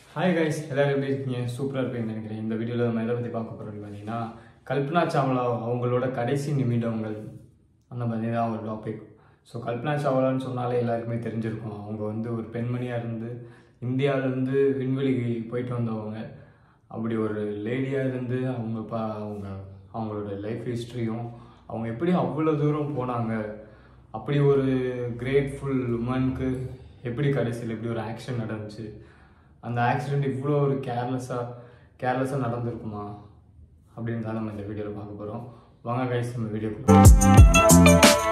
hi guys எல்லாரும் எப்படி இருக்கீங்க சூப்பராக இருப்பீங்கன்னு நினைக்கிறேன் இந்த வீடியோவில் நம்ம எதை பற்றி பார்க்க போகிறோம் பார்த்தீங்கன்னா கல்பனா சாவ்லா அவங்களோட கடைசி நிமிடங்கள் அந்த மாதிரி தான் ஒரு டாபிக் ஸோ கல்பனா சாவ்லான்னு சொன்னாலே எல்லாருக்குமே தெரிஞ்சிருக்கும் அவங்க வந்து ஒரு பெண்மணியாக இருந்து இந்தியாவிலேருந்து விண்வெளிக்கு போயிட்டு வந்தவங்க அப்படி ஒரு லேடியாக இருந்து அவங்க பா அவங்க அவங்களோட லைஃப் ஹிஸ்ட்ரியும் அவங்க எப்படி அவ்வளோ தூரம் போனாங்க அப்படி ஒரு கிரேட்ஃபுல் உமனுக்கு எப்படி கடைசியில் எப்படி ஒரு ஆக்ஷன் நடந்துச்சு அந்த ஆக்சிடெண்ட் இவ்வளோ ஒரு கேர்லெஸ்ஸாக கேர்லெஸ்ஸாக நடந்திருக்குமா அப்படின்னு தான் நம்ம இந்த வீடியோவில் பார்க்க போகிறோம் வாங்க கைஸ் நம்ம வீடியோ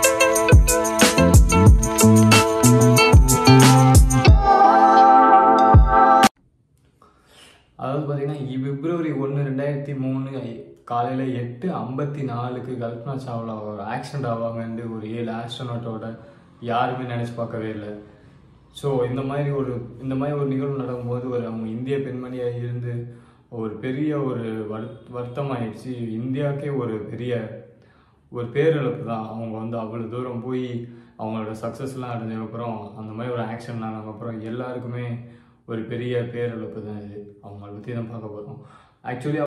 அதாவது பார்த்தீங்கன்னா இ- பிப்ரவரி ஒன்று ரெண்டாயிரத்தி மூணு காலையில் எட்டு ஐம்பத்தி நாலுக்கு கல்பனா சாவ்லா ஒரு ஆக்சிடென்ட் ஆவாங்கன்னு ஒரு ஏழு ஆஸ்ட்ரோனாட்டோட யாருமே நினச்சி பார்க்கவே இல்லை ஸோ இந்த மாதிரி ஒரு இந்த மாதிரி ஒரு நிகழ்வு நடக்கும்போது ஒரு அவங்க இந்திய பெண்மணியாக இருந்து ஒரு பெரிய ஒரு வரு வருத்தமாயிடுச்சு இந்தியாவுக்கே ஒரு பெரிய ஒரு பேரிழப்பு தான் அவங்க வந்து அவ்வளோ தூரம் போய் அவங்களோட சக்ஸஸ்லாம் அடைஞ்சதுக்கப்புறம் அந்த மாதிரி ஒரு ஆக்ஷன் ஆனதுக்கப்புறம் எல்லாருக்குமே ஒரு பெரிய பேரிழப்பு தான் இது அவங்கள பற்றி தான் பார்க்க போகிறோம் ஆக்சுவலி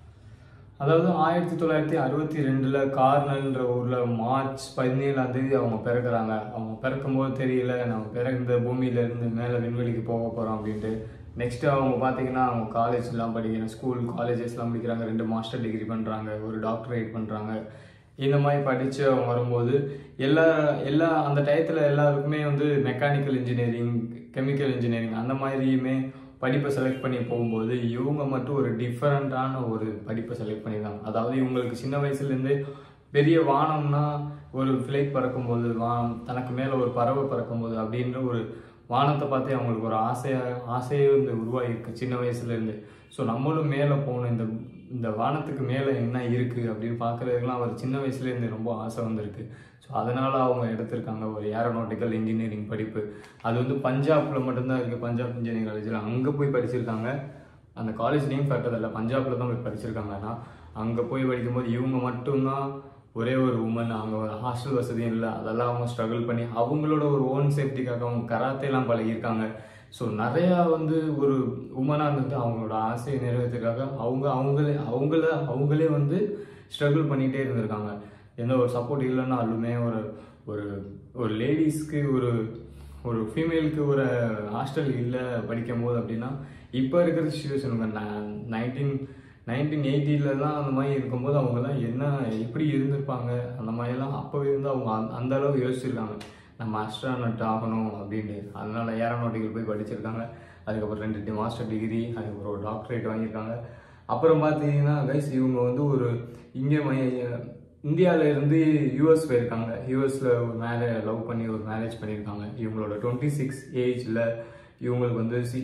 அதாவது ஆயிரத்தி தொள்ளாயிரத்தி அறுபத்தி ரெண்டில் கார்னல்ன்ற ஊரில் மார்ச் பதினேழாம் தேதி அவங்க பிறக்குறாங்க அவங்க பிறக்கும்போது தெரியல நம்ம பிறந்த பூமியிலேருந்து மேலே விண்வெளிக்கு போக போகிறோம் அப்படின்ட்டு நெக்ஸ்ட்டு அவங்க பார்த்தீங்கன்னா அவங்க காலேஜ்லாம் படிக்கிறேன் ஸ்கூல் காலேஜஸ்லாம் படிக்கிறாங்க ரெண்டு மாஸ்டர் டிகிரி பண்ணுறாங்க ஒரு டாக்டரேட் பண்ணுறாங்க இந்த மாதிரி படித்து அவங்க வரும்போது எல்லா எல்லா அந்த டயத்தில் எல்லாருக்குமே வந்து மெக்கானிக்கல் இன்ஜினியரிங் கெமிக்கல் இன்ஜினியரிங் அந்த மாதிரியுமே படிப்பை செலக்ட் பண்ணி போகும்போது இவங்க மட்டும் ஒரு டிஃப்ரெண்ட்டான ஒரு படிப்பை செலக்ட் பண்ணியிருக்காங்க அதாவது இவங்களுக்கு சின்ன வயசுலேருந்து பெரிய வானம்னா ஒரு ஃப்ளைட் பறக்கும்போது வானம் தனக்கு மேலே ஒரு பறவை பறக்கும்போது அப்படின்ற ஒரு வானத்தை பார்த்தே அவங்களுக்கு ஒரு ஆசையாக ஆசையே வந்து உருவாகிருக்கு சின்ன வயசுலேருந்து ஸோ நம்மளும் மேலே போகணும் இந்த இந்த வானத்துக்கு மேலே என்ன இருக்குது அப்படின்னு பார்க்குறதுக்குலாம் அவர் சின்ன வயசுலேருந்து ரொம்ப ஆசை வந்திருக்கு ஸோ அதனால் அவங்க எடுத்திருக்காங்க ஒரு ஏரோநாட்டிக்கல் இன்ஜினியரிங் படிப்பு அது வந்து பஞ்சாபில் மட்டும்தான் இருக்குது பஞ்சாப் இன்ஜினியரிங் காலேஜில் அங்கே போய் படிச்சிருக்காங்க அந்த காலேஜ் நேம் இல்லை பஞ்சாபில் தான் போய் படிச்சிருக்காங்க ஆனால் அங்கே போய் படிக்கும்போது இவங்க மட்டும்தான் ஒரே ஒரு உமன் அங்கே ஒரு ஹாஸ்டல் வசதியும் இல்லை அதெல்லாம் அவங்க ஸ்ட்ரகிள் பண்ணி அவங்களோட ஒரு ஓன் சேஃப்டிக்காக அவங்க கராத்தேலாம் பழகியிருக்காங்க ஸோ நிறையா வந்து ஒரு உமனாக இருந்துட்டு அவங்களோட ஆசையை நிறைவேற்றுக்காக அவங்க அவங்களே அவங்கள அவங்களே வந்து ஸ்ட்ரகிள் பண்ணிகிட்டே இருந்திருக்காங்க எந்த ஒரு சப்போர்ட் இல்லைன்னாலுமே ஒரு ஒரு ஒரு லேடிஸ்க்கு ஒரு ஒரு ஃபீமேலுக்கு ஒரு ஹாஸ்டல் இல்லை படிக்கும் போது அப்படின்னா இப்போ இருக்கிற சுச்சுவேஷனுங்க நைன்டீன் நைன்டீன் எயிட்டிலலாம் அந்த மாதிரி இருக்கும்போது அவங்கலாம் என்ன எப்படி இருந்திருப்பாங்க அந்த மாதிரிலாம் அப்போவே வந்து அவங்க அந்த- அந்த அளவு யோசிச்சிருக்காங்க நம்ம அஸ்ட்ரானட் ஆகணும் அப்படின்ட்டு அதனால ஏரோநாட்டிக்கல் போய் படிச்சிருக்காங்க அதுக்கப்புறம் ரெண்டு மாஸ்டர் டிகிரி அதுக்கப்புறம் ஒரு டாக்டரேட் வாங்கியிருக்காங்க அப்புறம் பார்த்தீங்கன்னா கைஸ் இவங்க வந்து ஒரு இங்கே இந்தியாவில இருந்து யூஎஸ் போயிருக்காங்க யூஎஸ்ல ஒரு மேரே லவ் பண்ணி ஒரு மேரேஜ் பண்ணியிருக்காங்க இவங்களோட டுவெண்ட்டி சிக்ஸ் ஏஜ்ல இவங்களுக்கு வந்து சி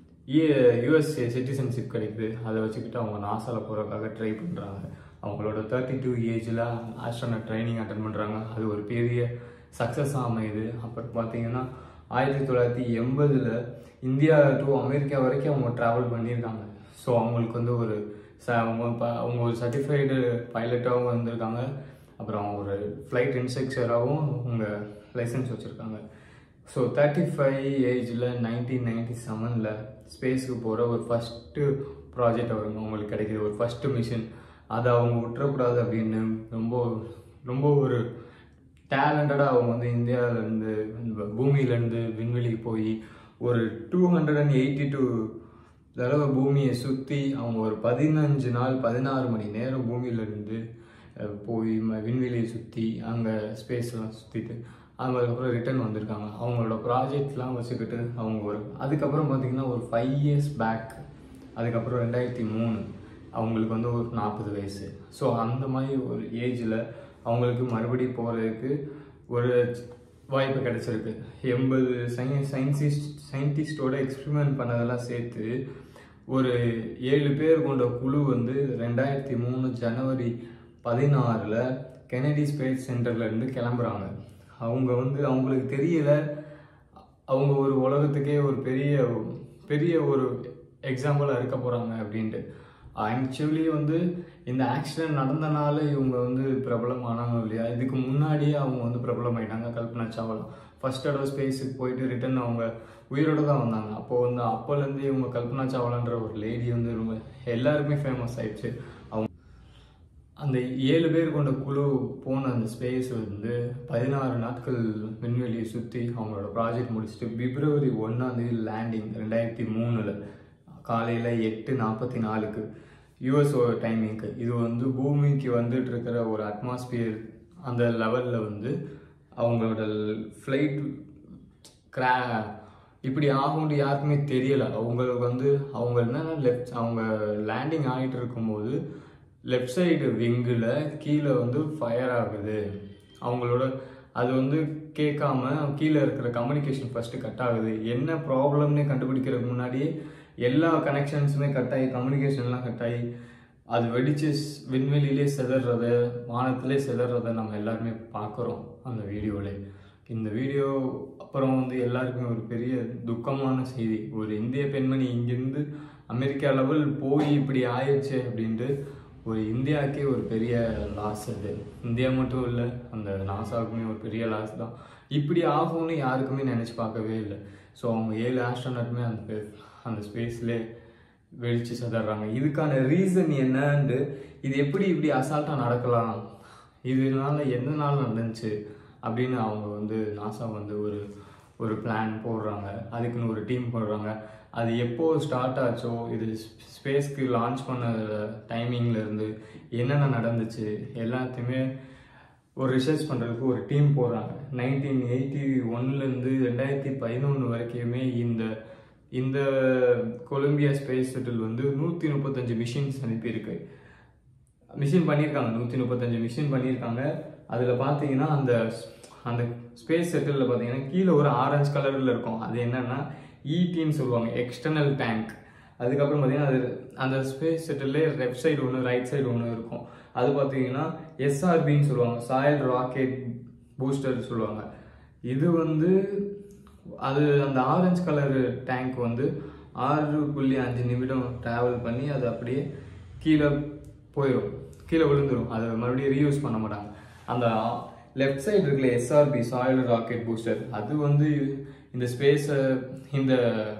யூஎஸ் சிட்டிசன்ஷிப் கிடைக்குது அதை வச்சுக்கிட்டு அவங்க நாசாவில் போகிறதுக்காக ட்ரை பண்ணுறாங்க அவங்களோட தேர்ட்டி டூ ஏஜில் ஆஸ்ட்ரானட் ட்ரைனிங் அட்டன் பண்ணுறாங்க அது ஒரு பெரிய சக்ஸஸாக அமையுது அப்புறம் பார்த்தீங்கன்னா ஆயிரத்தி தொள்ளாயிரத்தி எண்பதில் இந்தியா டு அமெரிக்கா வரைக்கும் அவங்க ட்ராவல் பண்ணியிருக்காங்க ஸோ அவங்களுக்கு வந்து ஒரு ச அவங்க ப- அவங்க ஒரு சர்டிஃபைடு பைலட்டாகவும் வந்திருக்காங்க அப்புறம் ஒரு ஃப்ளைட் இன்ஸ்ட்ரக்டராகவும் அவங்க லைசன்ஸ் வச்சுருக்காங்க ஸோ தேர்ட்டி ஃபைவ் ஏஜில் நைன்டீன் நைன்டி செவனில் ஸ்பேஸுக்கு போகிற ஒரு ஃபஸ்ட்டு ப்ராஜெக்ட் அவங்க அவங்களுக்கு கிடைக்கிது ஒரு ஃபஸ்ட்டு மிஷன் அதை அவங்க விட்டுறக்கூடாது அப்படின்னு ரொம்ப ரொம்ப ஒரு டேலண்டடாக அவங்க வந்து இந்தியாவிலேருந்து பூமியிலேருந்து விண்வெளிக்கு போய் ஒரு two hundred and eighty two தடவை பூமியை சுற்றி அவங்க ஒரு பதினஞ்சு நாள் பதினாறு மணி நேரம் பூமியிலேருந்து போய் ம- விண்வெளியை சுற்றி அங்கே ஸ்பேஸ்லாம் சுற்றிட்டு அதுக்கப்புறம் ரிட்டர்ன் வந்திருக்காங்க அவங்களோட ப்ராஜெக்ட்லாம் வச்சுக்கிட்டு அவங்க ஒரு அதுக்கப்புறம் பார்த்தீங்கன்னா ஒரு ஃபைவ் இயர்ஸ் பேக் அதுக்கப்புறம் ரெண்டாயிரத்தி மூணு அவங்களுக்கு வந்து ஒரு நாற்பது வயசு ஸோ அந்த மாதிரி ஒரு ஏஜில் அவங்களுக்கு மறுபடியும் போகிறதுக்கு ஒரு வாய்ப்பு கிடைச்சிருக்கு எண்பது சயின்ஸ் சயின்சிஸ்ட் சயின்டிஸ்டோட எக்ஸ்பெரிமெண்ட் பண்ணதெல்லாம் சேர்த்து ஒரு ஏழு பேர் கொண்ட குழு வந்து ரெண்டாயிரத்தி மூணு ஜனவரி பதினாறில் கெனடி ஸ்பேஸ் சென்டர்ல இருந்து கிளம்புறாங்க அவங்க வந்து அவங்களுக்கு தெரியல அவங்க ஒரு உலகத்துக்கே ஒரு பெரிய பெரிய ஒரு எக்ஸாம்பிளாக இருக்க போகிறாங்க அப்படின்ட்டு ஆக்சுவலி வந்து இந்த ஆக்சிடென்ட் நடந்தனால இவங்க வந்து பிரபலம் ஆனாங்க இல்லையா இதுக்கு முன்னாடியே அவங்க வந்து பிரபலம் ஆயிட்டாங்க கல்பனா சாவ்லா ஃபர்ஸ்ட் தடவை ஸ்பேஸுக்கு போயிட்டு ரிட்டர்ன் அவங்க உயிரோட தான் வந்தாங்க அப்போ வந்து அப்போலேருந்து இவங்க கல்பனா சாவ்லான்ற ஒரு லேடி வந்து ரொம்ப எல்லாருக்குமே ஃபேமஸ் ஆயிடுச்சு அவங்க அந்த ஏழு பேர் கொண்ட குழு போன அந்த ஸ்பேஸ் வந்து பதினாறு நாட்கள் விண்வெளியை சுற்றி அவங்களோட ப்ராஜெக்ட் முடிச்சுட்டு பிப்ரவரி ஒன்றாம் தேதி லேண்டிங் ரெண்டாயிரத்தி மூணில் காலையில் எட்டு நாற்பத்தி நாலுக்கு யூஎஸ்ஓ டைமிங்க்கு இது வந்து பூமிக்கு வந்துட்டு இருக்கிற ஒரு அட்மாஸ்பியர் அந்த லெவலில் வந்து அவங்களோட ஃப்ளைட் கிரா இப்படி ஆகும்னு யாருக்குமே தெரியல அவங்களுக்கு வந்து அவங்க என்னன்னா லெஃப்ட் அவங்க லேண்டிங் ஆகிட்டு இருக்கும்போது லெஃப்ட் சைடு விங்கில் கீழே வந்து ஃபயர் ஆகுது அவங்களோட அது வந்து கேட்காம கீழே இருக்கிற கம்யூனிகேஷன் ஃபஸ்ட்டு கட் ஆகுது என்ன ப்ராப்ளம்னு கண்டுபிடிக்கிறதுக்கு முன்னாடியே எல்லா கனெக்ஷன்ஸுமே கட் ஆகி கம்யூனிகேஷன்லாம் கட் ஆகி அது வெடிச்சு ஸ்- விண்வெளியிலே செதறத வானத்திலே செதறத நம்ம எல்லாருமே பார்க்குறோம் அந்த வீடியோவில் இந்த வீடியோ அப்புறம் வந்து எல்லாருக்குமே ஒரு பெரிய துக்கமான செய்தி ஒரு இந்திய பெண்மணி இங்கிருந்து அமெரிக்கா லெவல் போய் இப்படி ஆயிடுச்சு அப்படின்ட்டு ஒரு இந்தியாவுக்கே ஒரு பெரிய லாஸ் அது இந்தியா மட்டும் இல்லை அந்த நாசாவுக்குமே ஒரு பெரிய லாஸ் தான் இப்படி ஆகும்னு யாருக்குமே நினச்சி பார்க்கவே இல்லை ஸோ அவங்க ஏழு ஆஸ்ட்ரோனட்டுமே அந்த pe- அந்த ஸ்பேஸ்லேயே வெடிச்சு சதறாங்க இதுக்கான ரீசன் என்னன்னு இது எப்படி இப்படி அசால்ட்டாக நடக்கலாம் இதனால எந்த நாள் நடந்துச்சு அப்படின்னு அவங்க வந்து நாசா வந்து ஒரு ஒரு பிளான் போடுறாங்க அதுக்குன்னு ஒரு டீம் போடுறாங்க அது எப்போ ஸ்டார்ட் ஆச்சோ இது ஸ்பேஸ்க்கு லான்ச் பண்ண டைமிங்ல இருந்து என்னென்ன நடந்துச்சு எல்லாத்தையுமே ஒரு ரிசர்ச் பண்ணுறதுக்கு ஒரு டீம் போடுறாங்க நைன்டீன் எயிட்டி ஒன்லேருந்து ரெண்டாயிரத்தி பதினொன்று வரைக்குமே இந்த இந்த கொலம்பியா ஸ்பேஸ் ஷட்டில் வந்து நூற்றி முப்பத்தஞ்சு மிஷின்ஸ் அனுப்பியிருக்கு மிஷின் பண்ணியிருக்காங்க நூற்றி முப்பத்தஞ்சு மிஷின் பண்ணியிருக்காங்க அதில் பார்த்தீங்கன்னா அந்த அந்த ஸ்பேஸ் செட்டிலில் பார்த்தீங்கன்னா கீழே ஒரு ஆரஞ்சு கலரில் இருக்கும் அது என்னன்னா ஈடின்னு சொல்லுவாங்க எக்ஸ்டர்னல் டேங்க் அதுக்கப்புறம் பார்த்தீங்கன்னா அது அந்த ஸ்பேஸ் செட்டிலே லெஃப்ட் சைடு ஒன்று ரைட் சைடு ஒன்று இருக்கும் அது பார்த்தீங்கன்னா எஸ்ஆர்பின்னு சொல்லுவாங்க சாயில் ராக்கெட் பூஸ்டர் சொல்லுவாங்க இது வந்து அது அந்த ஆரஞ்சு கலர் டேங்க் வந்து ஆறு புள்ளி அஞ்சு நிமிடம் ட்ராவல் பண்ணி அது அப்படியே கீழே போயிடும் கீழே விழுந்துடும் அதை மறுபடியும் ரீயூஸ் பண்ண மாட்டாங்க அந்த லெஃப்ட் சைடு இருக்குல்ல எஸ்ஆர்பி சாயில் ராக்கெட் பூஸ்டர் அது வந்து இந்த ஸ்பேஸை இந்த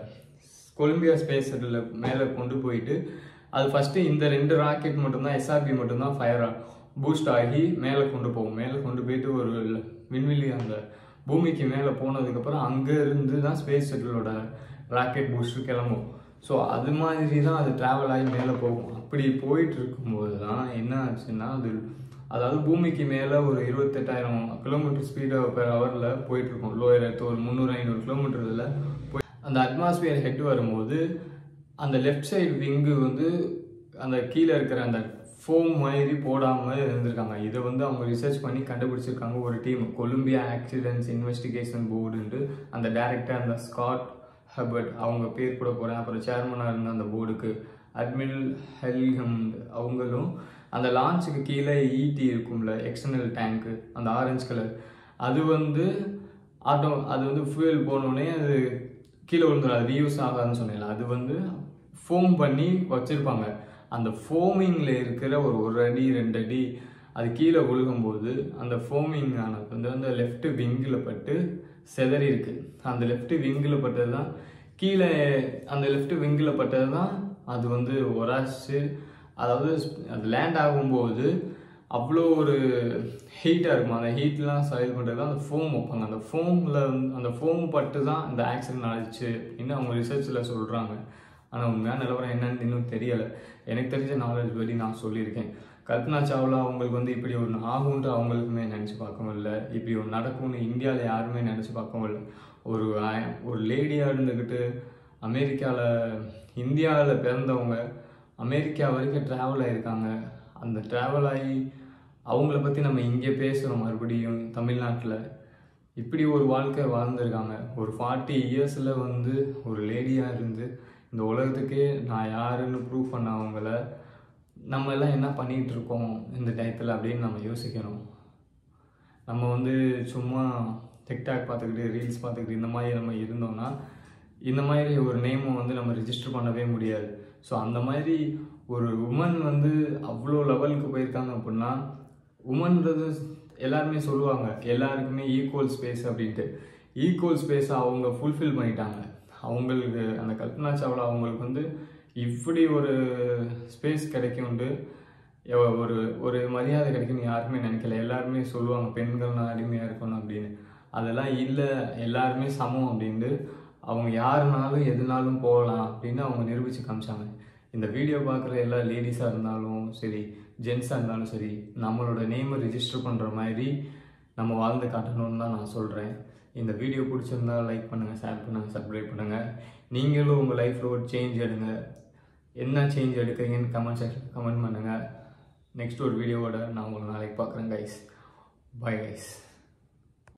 கொலம்பியா ஸ்பேஸ் செட்டில் மேலே கொண்டு போயிட்டு அது ஃபஸ்ட்டு இந்த ரெண்டு ராக்கெட் மட்டும்தான் எஸ்ஆர்பி மட்டும்தான் ஃபயர் பூஸ்ட் ஆகி மேலே கொண்டு போகும் மேலே கொண்டு போயிட்டு ஒரு விண்வெளி அந்த பூமிக்கு மேலே போனதுக்கப்புறம் அங்கே இருந்து தான் ஸ்பேஸ் செட்டிலோட ராக்கெட் பூஸ்டர் கிளம்பும் ஸோ அது மாதிரி தான் அது ட்ராவல் ஆகி மேலே போகும் அப்படி போயிட்டு இருக்கும்போது தான் என்ன ஆச்சுன்னா அது அதாவது பூமிக்கு மேலே ஒரு இருபத்தெட்டாயிரம் கிலோமீட்டர் ஸ்பீடு பெர் ஹவரில் போயிட்டு இருக்கும் லோயர் எர்த் ஒரு முந்நூறு ஐநூறு கிலோமீட்டரில் போய் அந்த அட்மாஸ்பியர் ஹெட் வரும்போது அந்த லெஃப்ட் சைடு விங்கு வந்து அந்த கீழே இருக்கிற அந்த ஃபோம் மாதிரி போடாமல் இருந்திருக்காங்க இதை வந்து அவங்க ரிசர்ச் பண்ணி கண்டுபிடிச்சிருக்காங்க ஒரு டீம் கொலம்பியா ஆக்சிடென்ட்ஸ் இன்வெஸ்டிகேஷன் போர்டுன்ட்டு அந்த டைரக்டர் அந்த ஸ்காட் ஹபர்ட் அவங்க பேர் கூட போகிறேன் அப்புறம் சேர்மனாக இருந்த அந்த போர்டுக்கு அட்மிரல் ஹெல்கம் அவங்களும் அந்த லான்ச்சுக்கு கீழே ஈடி இருக்கும்ல எக்ஸ்டர்னல் டேங்க்கு அந்த ஆரஞ்சு கலர் அது வந்து ஆட்டோ அது வந்து ஃபியூல் போனோடனே அது கீழே விழுந்துடும் அது ரீயூஸ் ஆகாதுன்னு சொன்னேன்ல அது வந்து ஃபோம் பண்ணி வச்சுருப்பாங்க அந்த ஃபோமிங்கில் இருக்கிற ஒரு ஒரு அடி ரெண்டு அடி அது கீழே விழுகும்போது அந்த ஃபோமிங் ஆனது வந்து அந்த லெஃப்ட் விங்கில் பட்டு செதறி இருக்கு அந்த லெஃப்ட் விங்கில் பட்டது தான் கீழே அந்த லெஃப்ட் விங்கில் பட்டது தான் அது வந்து ஒராச்சு அதாவது அது லேண்ட் ஆகும்போது அவ்வளோ ஒரு ஹீட்டாக இருக்கும் அந்த ஹீட்லாம் சைல் பண்ணுறது தான் அந்த ஃபோம் வைப்பாங்க அந்த ஃபோமில் அந்த ஃபோம் பட்டு தான் இந்த ஆக்சிடென்ட் ஆயிடுச்சு அப்படின்னு அவங்க ரிசர்ச்சில் சொல்கிறாங்க ஆனால் உண்மையான நிலவரம் என்னன்னு இன்னும் தெரியலை எனக்கு தெரிஞ்ச நாலேஜ் படி நான் சொல்லியிருக்கேன் கல்பனா சாவ்லா அவங்களுக்கு வந்து இப்படி ஒன்று ஆகும்ன்ட்டு அவங்களுக்குமே நினச்சி பார்க்கவும் இல்லை இப்படி ஒன்று நடக்கும்னு இந்தியாவில் யாருமே நினச்சி பார்க்கவும் இல்லை ஒரு ஆ- ஒரு லேடியாக இருந்துக்கிட்டு அமெரிக்காவில் இந்தியாவில் பிறந்தவங்க அமெரிக்கா வரைக்கும் ட்ராவல் ஆகியிருக்காங்க அந்த ட்ராவல் ஆகி அவங்கள பற்றி நம்ம இங்கே பேசுகிறோம் மறுபடியும் தமிழ்நாட்டில் இப்படி ஒரு வாழ்க்கை வாழ்ந்திருக்காங்க ஒரு ஃபார்ட்டி இயர்ஸில் வந்து ஒரு லேடியாக இருந்து இந்த உலகத்துக்கே நான் யாருன்னு ப்ரூவ் பண்ணவங்கள நம்ம எல்லாம் என்ன பண்ணிகிட்டு இருக்கோம் இந்த டயத்தில் அப்படின்னு நம்ம யோசிக்கணும் நம்ம வந்து சும்மா டிக்டாக் பார்த்துக்கிட்டு ரீல்ஸ் பார்த்துக்கிட்டு இந்த மாதிரி நம்ம இருந்தோம்னா இந்த மாதிரி ஒரு நேமை வந்து நம்ம ரிஜிஸ்டர் பண்ணவே முடியாது ஸோ அந்த மாதிரி ஒரு உமன் வந்து அவ்வளோ லெவலுக்கு போயிருக்காங்க அப்படின்னா உமன்றது எல்லாருமே சொல்லுவாங்க எல்லாருக்குமே ஈக்குவல் ஸ்பேஸ் அப்படின்ட்டு ஈக்குவல் ஸ்பேஸை அவங்க ஃபுல்ஃபில் பண்ணிட்டாங்க அவங்களுக்கு அந்த கல்பனா சாவ்லா அவங்களுக்கு வந்து இப்படி ஒரு ஸ்பேஸ் கிடைக்கும்ண்டு எவ- ஒரு ஒரு மரியாதை கிடைக்கும்னு யாருமே நினைக்கல எல்லாருமே சொல்லுவாங்க பெண்கள்லாம் அடிமையாக இருக்கணும் அப்படின்னு அதெல்லாம் இல்லை எல்லாருமே சமம் அப்படின்ட்டு அவங்க யாருனாலும் எதுனாலும் போகலாம் அப்படின்னு அவங்க நிரூபித்து காமிச்சாங்க இந்த வீடியோ பார்க்குற எல்லா லேடிஸாக இருந்தாலும் சரி ஜென்ஸாக இருந்தாலும் சரி நம்மளோட நேமை ரிஜிஸ்டர் பண்ணுற மாதிரி நம்ம வாழ்ந்து காட்டணும்னு தான் நான் சொல்கிறேன் இந்த வீடியோ பிடிச்சிருந்தா லைக் பண்ணுங்கள் ஷேர் பண்ணுங்கள் சப்ஸ்கிரைப் பண்ணுங்கள் நீங்களும் உங்கள் லைஃப்பில் ஒரு சேஞ்ச் எடுங்க என்ன சேஞ்ச் எடுக்கிறீங்கன்னு கமெண்ட் செக்ஷன் கமெண்ட் பண்ணுங்கள் நெக்ஸ்ட் ஒரு வீடியோவோட நான் உங்களை நாளைக்கு பார்க்குறேன் கைஸ் பை கைஸ்